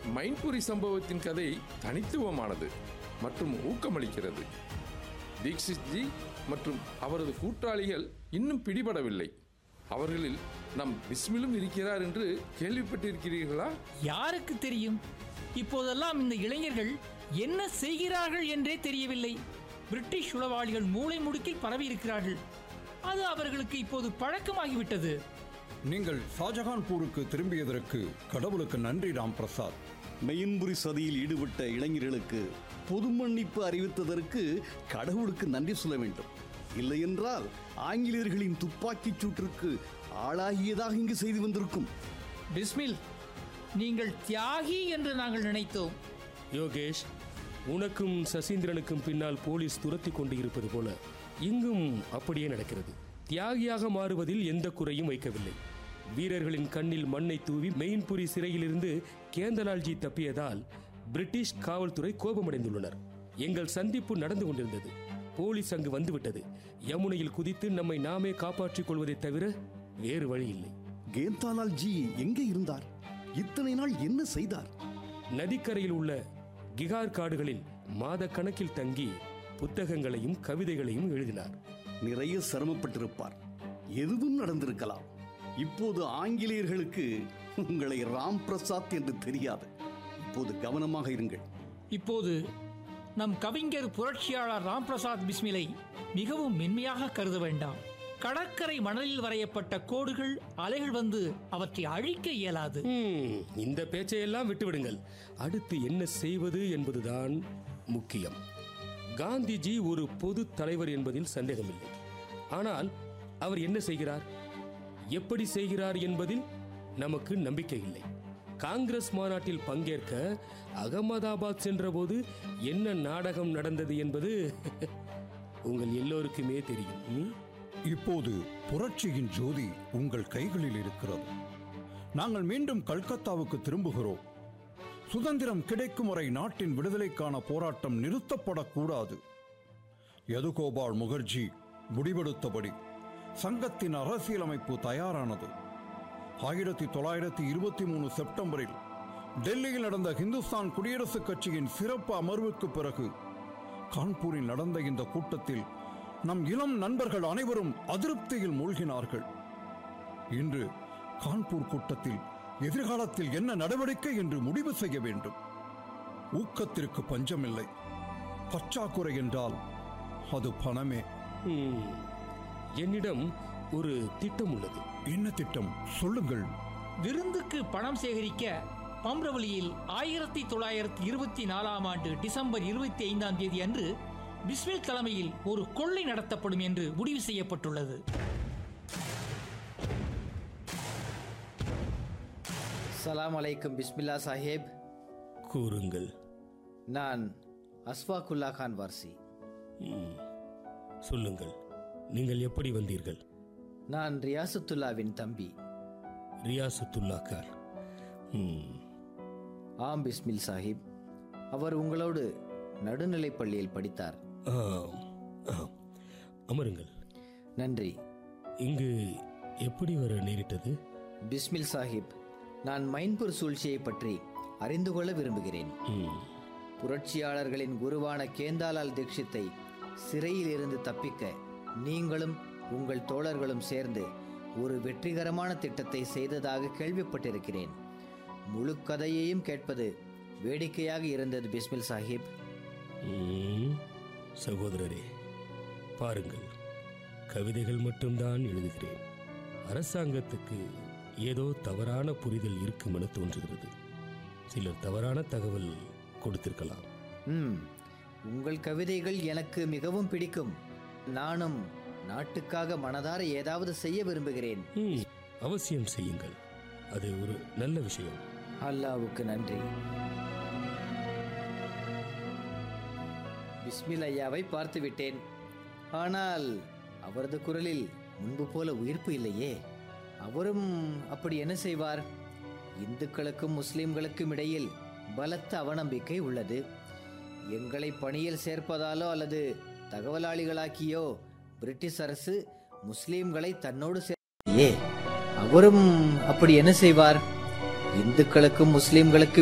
மைன்புரி சம்பவத்தின் கதை தனித்துவமானது மற்றும் ஊக்கமளிக்கிறது தீக்ஷித் ஜி மற்றும் அவரது கூட்டாளிகள் இன்னும் பிடிபடவில்லை அவர்களில் நம் பிஸ்மிலும் இருக்கிறார் என்று கேள்விப்பட்டிருக்கிறீர்களா யாருக்கு தெரியும் இப்போதெல்லாம் இந்த இளைஞர்கள் என்ன செய்கிறார்கள் என்றே தெரியவில்லை பிரிட்டிஷ் உளவாளிகள் மூளை முடுக்கில் பரவி இருக்கிறார்கள் அது அவர்களுக்கு இப்போது பழக்கமாகிவிட்டது நீங்கள் ஷாஜகான்பூருக்கு திரும்பியதற்கு கடவுளுக்கு நன்றி ராம் பிரசாத் மெயின்புரி சதியில் ஈடுபட்ட இளைஞர்களுக்கு பொது மன்னிப்பு அறிவித்ததற்கு கடவுளுக்கு நன்றி சொல்ல வேண்டும் இல்லையென்றால் ஆங்கிலேயர்களின் துப்பாக்கிச் சூட்டிற்கு ஆளாகியதாக இங்கு செய்து வந்திருக்கும் பிஸ்மில் நீங்கள் தியாகி என்று நாங்கள் நினைத்தோம் யோகேஷ் உனக்கும் சசீந்திரனுக்கும் பின்னால் போலீஸ் துரத்தி கொண்டு இருப்பது போல இங்கும் அப்படியே நடக்கிறது தியாகியாக மாறுவதில் எந்த குறையும் வைக்கவில்லை வீரர்களின் கண்ணில் மண்ணை தூவி மெயின்புரி சிறையிலிருந்து கேந்தலால்ஜி தப்பியதால் பிரிட்டிஷ் காவல்துறை கோபமடைந்துள்ளனர் எங்கள் சந்திப்பு நடந்து கொண்டிருந்தது போலீஸ் அங்கு வந்துவிட்டது யமுனையில் குதித்து நம்மை நாமே காப்பாற்றிக் கொள்வதைத் தவிர வேறு வழி இல்லை கேந்தாலால் ஜி எங்கே இருந்தார் இத்தனை நாள் என்ன செய்தார் நதிக்கரையில் உள்ள கிகார் காடுகளில் மாத கணக்கில் தங்கி புத்தகங்களையும் கவிதைகளையும் எழுதினார் நிறைய சிரமப்பட்டிருப்பார் எதுவும் நடந்திருக்கலாம் இப்போது ஆங்கிலேயர்களுக்கு உங்களை ராம் பிரசாத் என்று தெரியாது இப்போது கவனமாக இருங்கள் இப்போது நம் கவிஞர் புரட்சியாளர் ராம்பிரசாத் பிஸ்மிலை மிகவும் மென்மையாக கருத வேண்டாம் கடற்கரை மணலில் வரையப்பட்ட கோடுகள் அலைகள் வந்து அவற்றை அழிக்க இயலாது ஹம், இந்த பேச்சையெல்லாம் விட்டுவிடுங்கள் அடுத்து என்ன செய்வது என்பதுதான் முக்கியம் காந்திஜி ஒரு பொது தலைவர் என்பதில் சந்தேகமில்லை ஆனால் அவர் என்ன செய்கிறார் எப்படி செய்கிறார் என்பதில் நமக்கு நம்பிக்கை இல்லை காங்கிரஸ் மாநாட்டில் பங்கேற்க அகமதாபாத் சென்றபோது என்ன நாடகம் நடந்தது என்பது உங்கள் எல்லோருக்குமே தெரியும் ம்? இப்போது புரட்சியின் ஜோதி உங்கள் கைகளில் இருக்கிறது நாங்கள் மீண்டும் கல்கத்தாவுக்கு திரும்புகிறோம் சுதந்திரம் கிடைக்கும் வரை நாட்டின் விடுதலைக்கான போராட்டம் நிறுத்தப்படக்கூடாது யதுகோபால் முகர்ஜி முடிவெடுத்தபடி சங்கத்தின் அரசியலமைப்பு தயாரானது ஆயிரத்தி தொள்ளாயிரத்தி இருபத்தி மூணு செப்டம்பரில் டெல்லியில் நடந்த இந்துஸ்தான் குடியரசுக் கட்சியின் சிறப்பு அமர்வுக்கு பிறகு கான்பூரில் நடந்த இந்த கூட்டத்தில் நம் இளம் நண்பர்கள் அனைவரும் அதிருப்தியில் மூழ்கினார்கள் இன்று கான்பூர் கூட்டத்தில் எதிர்காலத்தில் என்ன நடவடிக்கை என்று முடிவு செய்ய வேண்டும் ஊக்கத்திற்கு பஞ்சமில்லை பற்றாக்குறை என்றால் அது பணமே ம், என்னிடம் ஒரு திட்டம் உள்ளது என்ன திட்டம் சொல்லுங்கள் விருந்துக்கு பணம் சேகரிக்க பம்ரவலியில் ஆயிரத்தி தொள்ளாயிரத்தி இருபத்தி நாலாம் ஆண்டு டிசம்பர் இருபத்தி ஐந்தாம் தேதி அன்று பிஸ்மில் தலைமையில் ஒரு கொள்ளை நடத்தப்படும் என்று முடிவு செய்யப்பட்டுள்ளது சலாம் அலைக்கும் பிஸ்மில்லா சாஹேப் கூறுங்கள் நான் அஸ்வாக்குல்லா கான் வார்சி ம், சொல்லுங்கள் நீங்கள் எப்படி வந்தீர்கள் நான் ரியாசத்துல்லாவின் தம்பி ரியாசத்துல்லா கார் ம், ஆம் பிஸ்மில் சாஹிப் அவர் உங்களோடு நடுநிலைப் பள்ளியில் படித்தார் ஆம், ஆம். அமருங்கள் நன்றி இங்கு எப்படி வர நேரிட்டது பிஸ்மில் சாஹிப் நான் மைன்பூர் சூழ்ச்சியை பற்றி அறிந்து கொள்ள விரும்புகிறேன் ம், புரட்சியாளர்களின் குருவான கேந்தாலால் தீட்சித்தை சிறையில் இருந்து தப்பிக்க நீங்களும் உங்கள் தோழர்களும் சேர்ந்து ஒரு வெற்றிகரமான திட்டத்தை செய்ததாக கேள்விப்பட்டிருக்கிறேன் முழு கதையையும் கேட்பது வேடிக்கையாக இருந்தது பிஸ்மில் சாஹிப் ம், சகோதரரே பாருங்கள் கவிதைகள் மட்டும்தான் எழுதுகிறேன் அரசாங்கத்துக்கு ஏதோ தவறான புரிதல் இருக்கும் என தோன்றுகிறது சிலர் தவறான தகவல் கொடுத்திருக்கலாம் ம் உங்கள் கவிதைகள் எனக்கு மிகவும் பிடிக்கும் நானும் நாட்டுக்காக மனதார ஏதாவது செய்ய விரும்புகிறேன் ம், அவசியம் செய்யுங்கள் அது ஒரு நல்ல விஷயம் அல்லாவுக்கு நன்றி பிஸ்மில் ஐயாவை பார்த்து விட்டேன் ஆனால் அவரது குரலில் முன்பு போல உயிர்ப்பு இல்லையே அவரும் அப்படி என்ன செய்வார் இந்துக்களுக்கும் முஸ்லிம்களுக்கும் இடையில் பலத்த அவநம்பிக்கை உள்ளது எங்களை பணியில் சேர்ப்பதாலோ அல்லது தகவலாளிகளாக்கியோ பிரிட்டிஷ் அரசு முஸ்லிம்களை தன்னோடு சே ஏ அவரும் அப்படி என்ன செய்வார் இந்துக்களுக்கும் முஸ்லிம்களுக்கும்